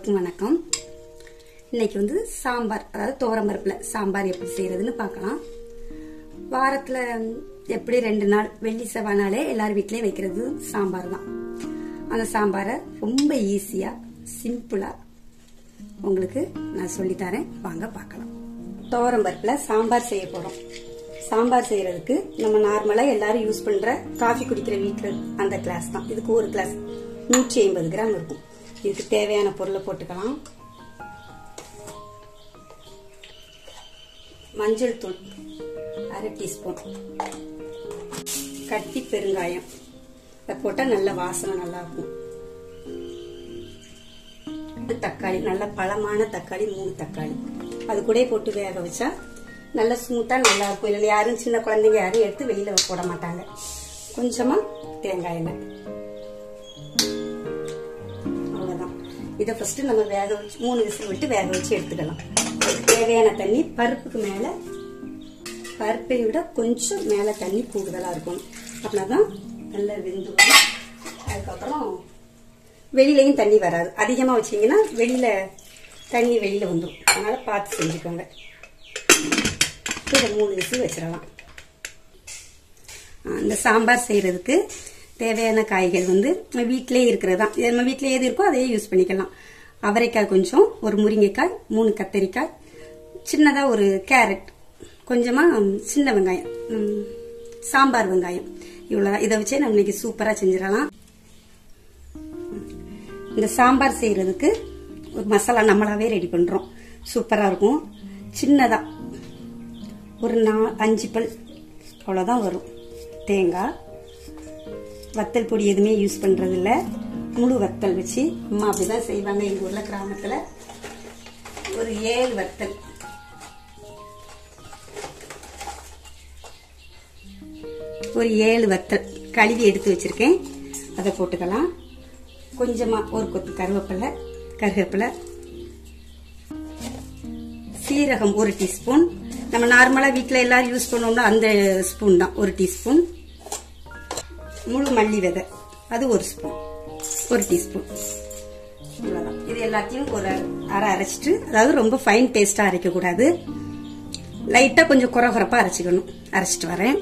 எல்லோருக்கும் வணக்கம் இன்னைக்கு வந்து சாம்பார் அதாவது துவரம்பருப்பில் சாம்பார் எப்படி செய்யறதுன்னு பார்க்கலாம் வாரத்தில் எப்படி ரெண்டு நாள் வெள்ளி செவ்வாய்னாலே எல்லார் வீட்லேயும் வைக்கிறது சாம்பார் தான் அந்த சாம்பாரை ரொம்ப ஈஸியாக சிம்பிளாக உங்களுக்கு நான் சொல்லித்தரேன் வாங்க பார்க்கலாம் துவரம்பருப்பில் சாம்பார் செய்ய போகிறோம் சாம்பார் செய்யறதுக்கு நம்ம நார்மலாக எல்லாரும் யூஸ் பண்ணுற காஃபி குடிக்கிற வீட்டில் அந்த கிளாஸ் தான் இதுக்கு ஒரு கிளாஸ் நூற்றி ஐம்பது கிராம் இருக்கும் இதுக்கு தேவையான பொருளை போட்டுக்கலாம் மஞ்சள் தூள் அரை டீஸ்பூன் கட்டி பெருங்காயம் அதை போட்டால் நல்ல வாசனை நல்லா இருக்கும் தக்காளி நல்ல பழமான தக்காளி மூணு தக்காளி அது கூட போட்டு வேக வச்சா நல்லா ஸ்மூத்தா நல்லா இருக்கும் இல்லை யாரும் சின்ன குழந்தைங்க யாரும் எடுத்து வெளியில போட மாட்டாங்க கொஞ்சமா தேங்காய் எண்ணெய் அவ்வளவுதான் இதை ஃபர்ஸ்ட் நம்ம வேக வச்சு மூணு விசில் விட்டு வேக வச்சு எடுத்துக்கலாம் அதுக்கு தேவையான தண்ணி பருப்புக்கு மேல பருப்பை விட கொஞ்சம் மேல தண்ணி கூடுதலா இருக்கும் அப்படின்னாதான் நல்லா வெந்து வரும் அதுக்கப்புறம் வெளியிலையும் தண்ணி வராது அதிகமாக வச்சீங்கன்னா வெளியில தண்ணி வெளியில வந்துடும் அதனால பார்த்து செஞ்சுக்கோங்க இதை மூணு விசில் வச்சிடலாம் இந்த சாம்பார் செய்யறதுக்கு தேவையான காய்கள் வந்து நம்ம வீட்டிலே இருக்கிறதா நம்ம வீட்டிலே எது இருக்கோ அதையே யூஸ் பண்ணிக்கலாம் அவரைக்காய் கொஞ்சம் ஒரு முருங்கைக்காய் மூணு கத்தரிக்காய் சின்னதாக ஒரு கேரட் கொஞ்சமாக சின்ன வெங்காயம் ம், சாம்பார் வெங்காயம் இவ்வளோதான் இதை வச்சே நம்ம இன்னைக்கு சூப்பராக செஞ்சிடலாம் இந்த சாம்பார் செய்யறதுக்கு ஒரு மசாலா நம்மளாவே ரெடி பண்றோம் சூப்பரா இருக்கும் சின்னதா ஒரு நா அஞ்சு பல் அவ்வளோதான் வரும் தேங்காய் வத்தல் பொடி எதுவுமே யூஸ் பண்றது இல்ல முழு வத்தல் வச்சு அம்மா அப்படிதான் செய்வாங்க எங்க ஊர்ல கிராமத்துல ஒரு ஏழு வத்தல் ஒரு ஏழு வத்தல் கழுவி எடுத்து வச்சிருக்கேன் அதை போட்டுக்கலாம் கொஞ்சமா ஒரு கொத்து கருவேப்பிலை கருவேப்பிலை சீரகம் ஒரு டீஸ்பூன் நம்ம நார்மலா வீட்ல எல்லாரும் யூஸ் பண்ணுவோம்னா அந்த ஸ்பூன் தான் ஒரு டீஸ்பூன் முழு மல்லி விதை அது ஒரு ஸ்பூன் ஒரு டீஸ்பூன் இவ்வளவுதான் இது எல்லாத்தையும் ஒரு அரை அரைச்சிட்டு அதாவது ரொம்ப ஃபைன் பேஸ்டா அரைக்க கூடாது லைட்டா கொஞ்சம் குறை குறைப்பா அரைச்சிக்கணும் அரைச்சிட்டு வரேன்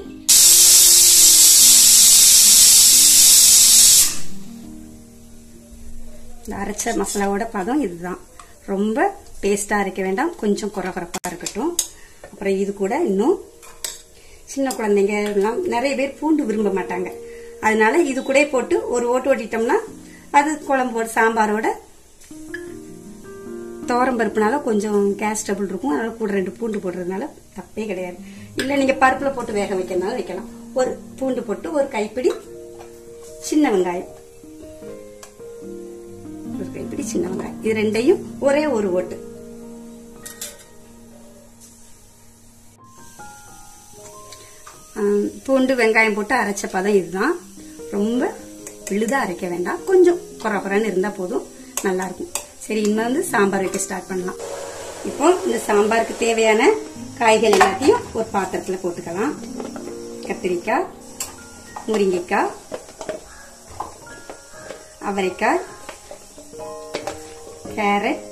இந்த அரைச்ச மசாலாவோட பதம் இதுதான் ரொம்ப பேஸ்டா அரைக்க வேண்டாம் கொஞ்சம் குறை குறைப்பா இருக்கட்டும் அப்புறம் இது கூட இன்னும் சின்ன குழந்தைங்க எல்லாம் நிறைய பேர் பூண்டு விரும்ப மாட்டாங்க அதனால இது கூட போட்டு ஒரு ஓட்டு ஓட்டிட்டோம்னா அது குழம்போட சாம்பாரோட துவரம் பருப்புனால கொஞ்சம் கேஸ் டபுள் இருக்கும் அதனால கூட ரெண்டு பூண்டு போடுறதுனால தப்பே கிடையாது இல்ல நீங்க பருப்புல போட்டு வேக வைக்கிறதுனால வைக்கலாம் ஒரு பூண்டு போட்டு ஒரு கைப்பிடி சின்ன வெங்காயம் ஒரு கைப்பிடி சின்ன வெங்காயம் இது ரெண்டையும் ஒரே ஒரு ஓட்டு ஆம், பூண்டு வெங்காயம் போட்டு அரைச்ச பதம் இதுதான் ரொம்ப விழுதா அரைக்க வேண்டாம் கொஞ்சம் குறை குறைன்னு இருந்தா போதும் நல்லா இருக்கும் சரி இன்னும் வந்து சாம்பார் வைக்க ஸ்டார்ட் பண்ணலாம் இப்போ இந்த சாம்பாருக்கு தேவையான காய்கள் எல்லாத்தையும் ஒரு பாத்திரத்துல போட்டுக்கலாம் கத்திரிக்காய் முருங்கைக்காய் அவரைக்காய் கேரட்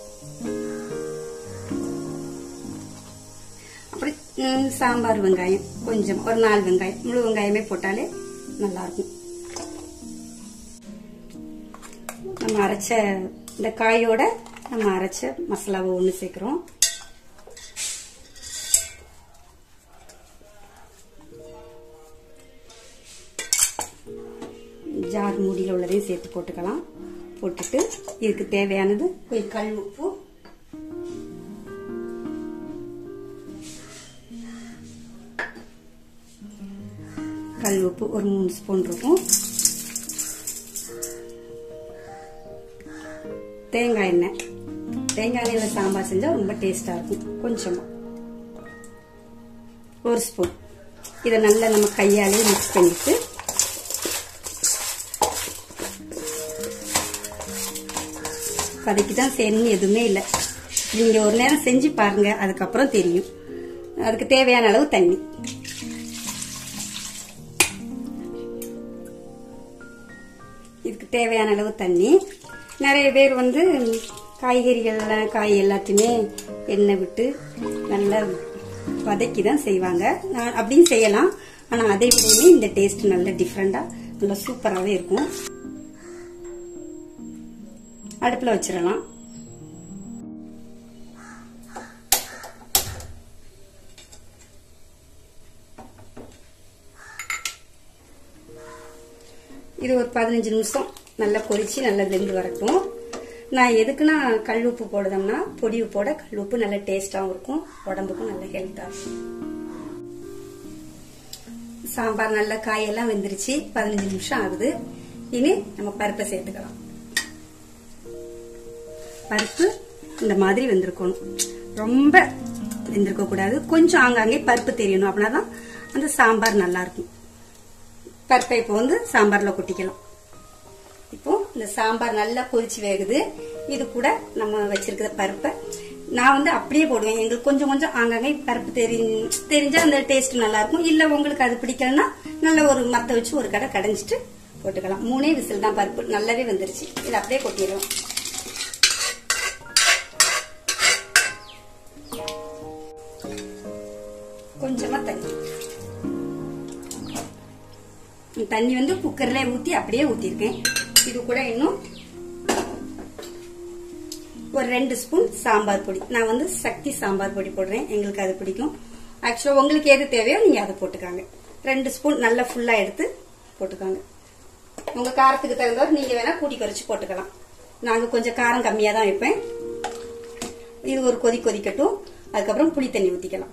அப்புறம் ம், சாம்பார் வெங்காயம் கொஞ்சம் ஒரு நாலு வெங்காயம் முழு வெங்காயமே போட்டாலே நல்லா இருக்கும் நம்ம அரைச்ச இந்த காயோட நம்ம அரைச்ச மசாலாவை ஒன்று சேர்க்குறோம் ஜார் மூடியில் உள்ளதையும் சேர்த்து போட்டுக்கலாம் போட்டுட்டு இதுக்கு தேவையானது கொஞ்சம் கல் உப்பு கல் உப்பு ஒரு மூணு ஸ்பூன் இருக்கும் தேங்காய் எண்ணெய் தேங்காய் எண்ணெயில் சாம்பார் செஞ்சா ரொம்ப டேஸ்டா இருக்கும் கொஞ்சமா ஒரு ஸ்பூன் இதை நல்லா நம்ம கையாலே மிக்ஸ் பண்ணிட்டு கதைக்கு தான் செய்யணும்னு எதுவுமே இல்லை நீங்க ஒரு நேரம் செஞ்சு பாருங்க அதுக்கப்புறம் தெரியும் அதுக்கு தேவையான அளவு தண்ணி இதுக்கு தேவையான அளவு தண்ணி நிறைய பேர் வந்து காய்கறிகள் காய் எல்லாத்தையுமே எண்ணெய் விட்டு நல்லா வதக்கி தான் செய்வாங்க நான் அப்படியும் செய்யலாம் ஆனால் அதை விடவே இந்த டேஸ்ட் நல்ல டிஃப்ரெண்டாக நல்லா சூப்பராகவே இருக்கும் அடுப்பில் வச்சிடலாம் இது ஒரு பதினஞ்சு நிமிஷம் நல்லா கொதிச்சு நல்லா வெந்து வரட்டும் நான் எதுக்குன்னா கல் உப்பு போடுதோம்னா பொடி உப்போட கல் உப்பு நல்ல டேஸ்டாகவும் இருக்கும் உடம்புக்கும் நல்ல ஹெல்த்தாக இருக்கும் சாம்பார் நல்ல காயெல்லாம் வெந்துருச்சு பதினஞ்சு நிமிஷம் ஆகுது இனி நம்ம பருப்பை சேர்த்துக்கலாம் பருப்பு இந்த மாதிரி வெந்திருக்கணும் ரொம்ப வெந்திருக்க கூடாது கொஞ்சம் ஆங்காங்கே பருப்பு தெரியணும் அப்படின்னா தான் அந்த சாம்பார் நல்லா இருக்கும் பருப்பை இப்போ வந்து சாம்பார்ல கொட்டிக்கலாம் இப்போ இந்த சாம்பார் நல்லா கொதிச்சு வேகுது இது கூட நம்ம வச்சிருக்கிற பருப்பை நான் வந்து அப்படியே போடுவேன் எங்களுக்கு கொஞ்சம் கொஞ்சம் ஆங்காங்கே பருப்பு தெரி தெரிஞ்சா அந்த டேஸ்ட் நல்லா இருக்கும் இல்ல உங்களுக்கு அது பிடிக்கலன்னா நல்ல ஒரு மத்த வச்சு ஒரு கடை கடைஞ்சிட்டு போட்டுக்கலாம் மூணே விசில் தான் பருப்பு நல்லாவே வந்துருச்சு இதை அப்படியே கொட்டிடுவோம் கொஞ்சமா தண்ணி தண்ணி வந்து குக்கர்ல ஊத்தி அப்படியே ஊத்திருக்கேன் இது கூட இன்னும் ஒரு ரெண்டு ஸ்பூன் சாம்பார் பொடி நான் வந்து சக்தி சாம்பார் பொடி போடுறேன் எங்களுக்கு அது பிடிக்கும் ஆக்சுவலா உங்களுக்கு எது தேவையோ நீங்க அதை போட்டுக்காங்க ரெண்டு ஸ்பூன் நல்லா ஃபுல்லா எடுத்து போட்டுக்காங்க உங்க காரத்துக்கு தகுந்தவர் நீங்க வேணா கூட்டி குறைச்சு போட்டுக்கலாம் நாங்க கொஞ்சம் காரம் கம்மியா தான் வைப்பேன் இது ஒரு கொதி கொதிக்கட்டும் அதுக்கப்புறம் புளி தண்ணி ஊத்திக்கலாம்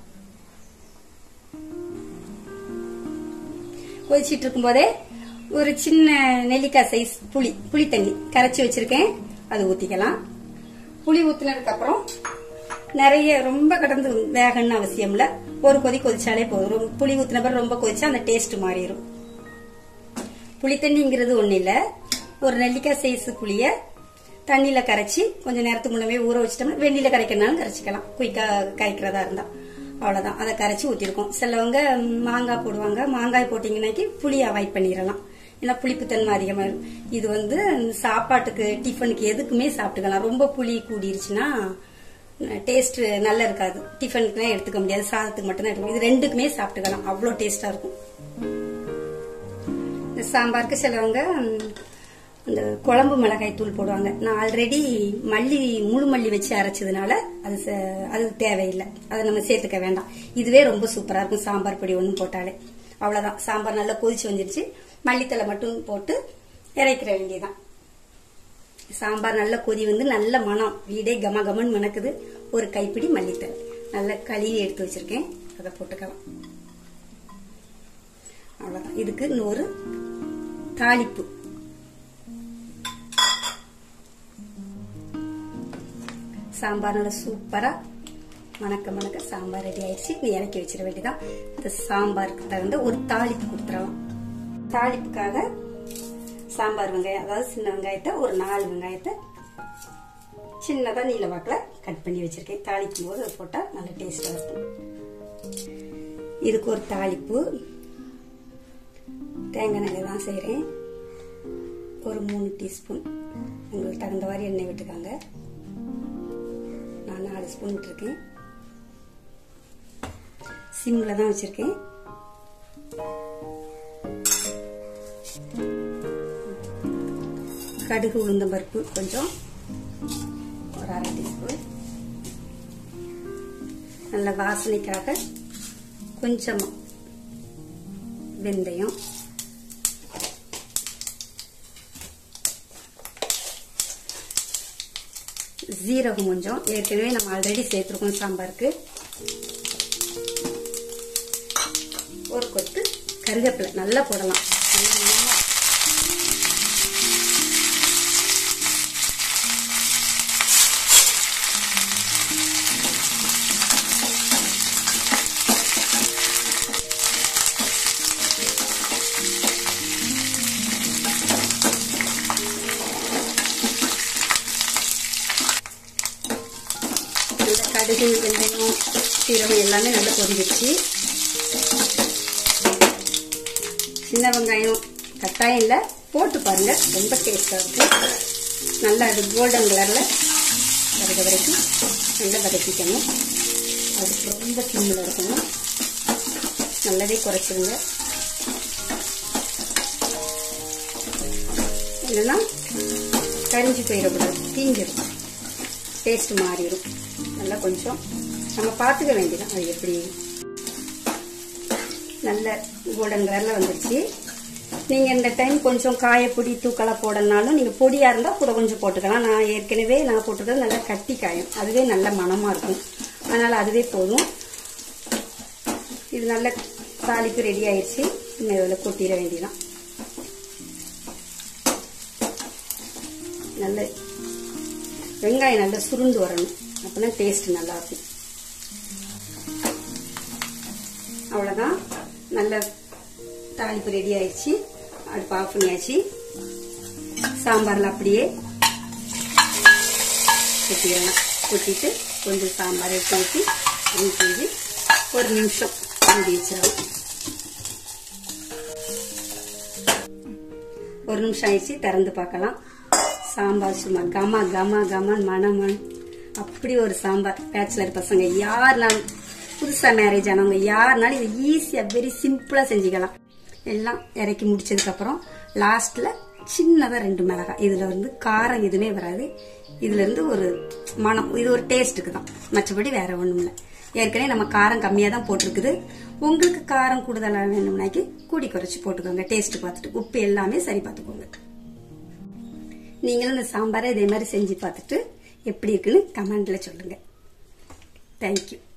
கொதிச்சிட்டு இருக்கும் போதே ஒரு சின்ன நெல்லிக்காய் சைஸ் புளி புளி தண்ணி கரைச்சி வச்சிருக்கேன் அது ஊத்திக்கலாம் புளி ஊத்தினதுக்கு அப்புறம் நிறைய ரொம்ப கடந்து வேகணும்னு அவசியம் இல்ல ஒரு கொதி கொதிச்சாலே போதும் ரொம்ப- புளி ஊத்தின பிறகு ரொம்ப கொதிச்சா அந்த டேஸ்ட் மாறிடும் புளி தண்ணிங்கிறது ஒண்ணு இல்ல ஒரு நெல்லிக்காய் சைஸ் புளிய தண்ணியில கரைச்சி கொஞ்ச நேரத்துக்கு முன்னமே ஊற வச்சிட்டோம்னா வெந்நில கரைக்கிறனாலும் கரைச்சிக்கலாம் குயிக்கா கரைக்கிறதா இருந்தா அவ்வளவுதான் அதை கரைச்சி ஊத்திருக்கோம் சிலவங்க மாங்காய் போடுவாங்க மாங்காய் போட்டீங்கன்னாக்கி புளி அவாய்ட் பண்ணிடலாம் ஏன்னா புளிப்புத்தன்மை அதிகமா இருக்கும் இது வந்து சாப்பாட்டுக்கு டிஃபனுக்கு எதுக்குமே சாப்பிட்டுக்கலாம் ரொம்ப புளி கூடிருச்சுன்னா டேஸ்ட் நல்லா இருக்காது டிஃபனுக்குலாம் எடுத்துக்க முடியாது சாதத்துக்கு மட்டும் தான் எடுக்கும் இது ரெண்டுக்குமே சாப்பிட்டுக்கலாம் அவ்வளோ டேஸ்டா இருக்கும் இந்த சாம்பாருக்கு சிலவங்க ம், இந்த குழம்பு மிளகாய் தூள் போடுவாங்க நான் ஆல்ரெடி மல்லி முழு மல்லி வச்சு அரைச்சதுனால அது ச- அது தேவையில்லை அதை நம்ம சேர்த்துக்க வேண்டாம் இதுவே ரொம்ப சூப்பரா இருக்கும் சாம்பார் பொடி ஒன்றும் போட்டாலே அவ்வளவுதான் சாம்பார் நல்லா கொதிச்சு வந்துருச்சு மல்லித்தலை மட்டும் போட்டு இறக்கிற வேண்டியதான் சாம்பார் நல்ல கொதி வந்து நல்ல மனம் வீடே கம கமன்னு மணக்குது ஒரு கைப்பிடி மல்லித்தலை நல்லா கழுவி எடுத்து வச்சிருக்கேன் அதை போட்டுக்கலாம் அவ்வளவுதான் இதுக்கு இன்னொரு தாளிப்பு சாம்பார் நல்லா சூப்பரா மணக்க மணக்க சாம்பார் ரெடி ஆயிடுச்சு நீ இறக்கி வச்சிட வேண்டியதான் இந்த சாம்பாருக்கு தகுந்த ஒரு தாளிப்பு கொடுத்துடலாம் தாளிப்புக்காக சாம்பார் வெங்காயம் அதாவது சின்ன வெங்காயத்தை ஒரு நாலு வெங்காயத்தை சின்னதா நீல வாக்கில் கட் பண்ணி வச்சிருக்கேன் தாளிக்கும் போது அதை போட்டா நல்ல டேஸ்டா இருக்கும் இதுக்கு ஒரு தாளிப்பு தேங்காய் எண்ணெய் தான் செய்கிறேன் ஒரு மூணு டீஸ்பூன் உங்களுக்கு தகுந்த மாதிரி எண்ணெய் விட்டுக்காங்க நான் நாலு ஸ்பூன் விட்டுருக்கேன் சிம்மில் தான் வச்சுருக்கேன் கடுகு உளுந்தம் பருப்பு கொஞ்சம் ஒரு அரை டீஸ்பூன் நல்ல வாசனைக்காக கொஞ்சமாக வெந்தயம் ஜீரகம் கொஞ்சம் ஏற்கனவே நம்ம ஆல்ரெடி சேர்த்துருக்கோம் சாம்பாருக்கு ஒரு கொத்து கருவேப்பிலை நல்லா போடலாம் நல்லா மணமா நல்ல கடுகு வெந்தயம் சீரகம் எல்லாமே நல்லா பொரிஞ்சிருச்சு சின்ன வெங்காயம் கட்டாயம் இல்லை போட்டு பாருங்க ரொம்ப டேஸ்டா இருக்கும் நல்லா அது கோல்டன் கலரில் வதக்க வரைக்கும் நல்லா வதக்கிக்கணும் அது ரொம்ப சிம்மில் இருக்கணும் நல்லாவே குறைச்சிருங்க இல்லைன்னா கரிஞ்சு போயிடக்கூடாது தீஞ்சிடும் டேஸ்ட் மாறிடும் நல்லா கொஞ்சம் நம்ம பார்த்துக்க வேண்டியதான் அது எப்படி நல்ல கோல்டன் கலரில் வந்துருச்சு நீங்கள் இந்த டைம் கொஞ்சம் காயப்பொடி தூக்கலாக போடனாலும் நீங்கள் பொடியாக இருந்தால் கூட கொஞ்சம் போட்டுக்கலாம் நான் ஏற்கனவே நான் போட்டிருக்கிறது நல்லா கட்டி காயும் அதுவே நல்ல மணமாக இருக்கும் அதனால் அதுவே போதும் இது நல்ல தாளிப்பு ரெடி ஆயிடுச்சு இன்னும் இதில் கொட்டிட வேண்டியதான் நல்ல வெங்காயம் நல்லா சுருண்டு வரணும் அப்போனா டேஸ்ட் நல்லா இருக்கும் அவ்வளோதான் நல்ல தாளிப்பு ரெடி ஆயிடுச்சு அடுப்பு ஆஃப் பண்ணியாச்சு சாம்பாரில் அப்படியே கொட்டிடலாம் கொட்டிட்டு கொஞ்சம் சாம்பார் எடுத்து ஊற்றி ஊற்றி ஒரு நிமிஷம் மூடி வச்சிடலாம் ஒரு நிமிஷம் ஆயிடுச்சு திறந்து பார்க்கலாம் சாம்பார் சும்மா கமா கமா கமான் மணமன் அப்படி ஒரு சாம்பார் பேச்சுலர் பசங்க யாருனாலும் புதுசா மேரேஜ் ஆனவங்க யாருனாலும் இது ஈஸியா வெரி சிம்பிளா செஞ்சுக்கலாம் எல்லாம் இறக்கி முடிச்சதுக்கு அப்புறம் லாஸ்ட்ல சின்னதா ரெண்டு மிளகாய் இதுல வந்து காரம் எதுவுமே வராது இதுல இருந்து ஒரு மனம் இது ஒரு டேஸ்ட்டுக்கு தான் மற்றபடி வேற ஒண்ணும் இல்லை ஏற்கனவே நம்ம காரம் கம்மியா தான் போட்டிருக்குது உங்களுக்கு காரம் கூடுதலா வேணும்னாக்கி கூடி குறைச்சி போட்டுக்கோங்க டேஸ்ட் பார்த்துட்டு உப்பு எல்லாமே சரி பார்த்துக்கோங்க நீங்களும் இந்த சாம்பாரை இதே மாதிரி செஞ்சு பார்த்துட்டு எப்படி இருக்குன்னு கமெண்ட்ல சொல்லுங்க தேங்க்யூ